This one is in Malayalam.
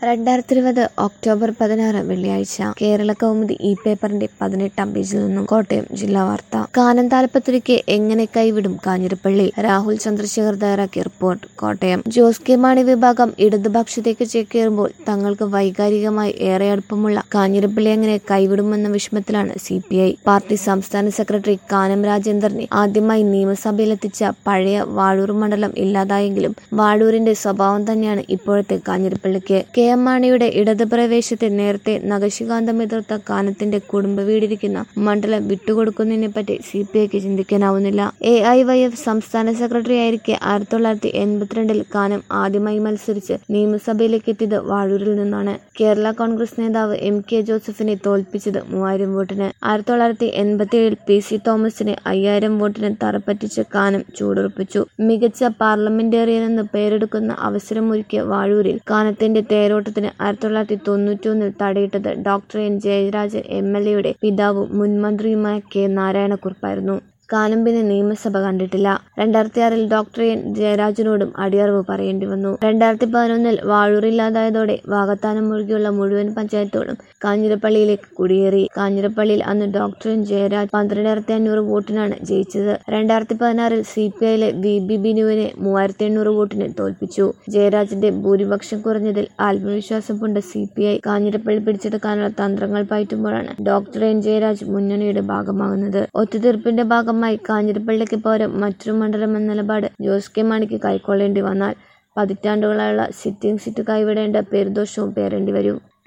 രണ്ടായിരത്തി ഇരുപത് ഒക്ടോബർ പതിനാറ് വെള്ളിയാഴ്ച കേരള കൗമുദി ഈ പേപ്പറിന്റെ പതിനെട്ടാം പേജിൽ നിന്നും കോട്ടയം ജില്ലാ വാർത്ത കാനം താലപ്പത്തുരിക്ക് എങ്ങനെ കൈവിടും കാഞ്ഞിരപ്പള്ളി രാഹുൽ ചന്ദ്രശേഖർ തയ്യാറാക്കിയ report Kottayam Jose K Mani വിഭാഗം ഇടതുപക്ഷത്തേക്ക് ചേക്കേറുമ്പോൾ തങ്ങൾക്ക് വൈകാരികമായി ഏറെ അടുപ്പമുള്ള കാഞ്ഞിരപ്പള്ളി എങ്ങനെ കൈവിടുമെന്ന വിഷമത്തിലാണ് സി പി ഐ പാർട്ടി സംസ്ഥാന സെക്രട്ടറി കാനം രാജേന്ദ്രനെ ആദ്യമായി നിയമസഭയിലെത്തിച്ച പഴയ വാഴൂർ മണ്ഡലം ഇല്ലാതായെങ്കിലും വാഴൂരിന്റെ സ്വഭാവം തന്നെയാണ് ഇപ്പോഴത്തെ കാഞ്ഞിരപ്പള്ളിക്ക് കെ എം മാണിയുടെ ഇടത് പ്രവേശത്തെ നേരത്തെ നഖശികാന്തം എതിർത്ത കാനത്തിന്റെ കുടുംബ വീടിരിക്കുന്ന മണ്ഡലം വിട്ടുകൊടുക്കുന്നതിനെ പറ്റി സി പി ഐക്ക് ചിന്തിക്കാനാവുന്നില്ല എ ഐ വൈ എഫ് സംസ്ഥാന സെക്രട്ടറി ആയിരിക്കെ ആയിരത്തി തൊള്ളായിരത്തി എൺപത്തിരണ്ടിൽ കാനം ആദ്യമായി മത്സരിച്ച് നിയമസഭയിലേക്ക് എത്തിയത് വാഴൂരിൽ നിന്നാണ് കേരള കോൺഗ്രസ് നേതാവ് എം കെ ജോസഫിനെ തോൽപ്പിച്ചത് മൂവായിരം വോട്ടിന് ആയിരത്തി തൊള്ളായിരത്തി എൺപത്തി ഏഴിൽ പി സി തോമസിനെ അയ്യായിരം വോട്ടിന് തറപ്പറ്റിച്ച് കാനം ചൂടുറപ്പിച്ചു മികച്ച പാർലമെന്റേറിയൻ എന്ന് പേരെടുക്കുന്ന അവസരമൊരുക്കിയ വാഴൂരിൽ കാനത്തിന്റെ തേരോട്ടത്തിന് ആയിരത്തി തൊള്ളായിരത്തി തൊണ്ണൂറ്റൊന്നിൽ തടയിട്ടത് doctor N Jayarajan M L എയുടെ പിതാവും മുൻ മന്ത്രിയുമായ കെ നാരായണക്കുറുപ്പായിരുന്നു കാനം പിന്നെ നിയമസഭ കണ്ടിട്ടില്ല രണ്ടായിരത്തി ആറിൽ ഡോക്ടർ എൻ ജയരാജനോടും അടിയറവ് പറയേണ്ടി വന്നു രണ്ടായിരത്തി പതിനൊന്നിൽ വാഴൂരില്ലാതായതോടെ വാകത്താനം ഒഴികെയുള്ള മുഴുവൻ പഞ്ചായത്തുകളും കാഞ്ഞിരപ്പള്ളിയിലേക്ക് കുടിയേറി കാഞ്ഞിരപ്പള്ളിയിൽ അന്ന് ഡോക്ടർ എൻ ജയരാജ് പന്ത്രണ്ടായിരത്തി അഞ്ഞൂറ് വോട്ടിനാണ് ജയിച്ചത് രണ്ടായിരത്തി പതിനാറിൽ സി പി ഐയിലെ വി ബി ബിനുവിനെ മൂവായിരത്തി എണ്ണൂറ് വോട്ടിന് തോൽപ്പിച്ചു ജയരാജിന്റെ ഭൂരിപക്ഷം കുറഞ്ഞതിൽ ആത്മവിശ്വാസം കൊണ്ട് സി പി ഐ കാഞ്ഞിരപ്പള്ളി പിടിച്ചെടുക്കാനുള്ള തന്ത്രങ്ങൾ പയറ്റുമ്പോഴാണ് ഡോക്ടർ എൻ ജയരാജ് മുന്നണിയുടെ ഭാഗമാകുന്നത് ഒത്തുതീർപ്പിന്റെ ഭാഗമായി കാഞ്ഞിരപ്പള്ളിക്ക് പകരം മറ്റൊരു മണ്ഡലം എന്ന നിലപാട് ജോസ് കെ മാണിക്ക് കൈക്കൊള്ളേണ്ടി വന്നാൽ പതിറ്റാണ്ടുകളായുള്ള സിറ്റിംഗ് സീറ്റ് കൈവിടേണ്ട പേരുദോഷവും പേരേണ്ടി വരും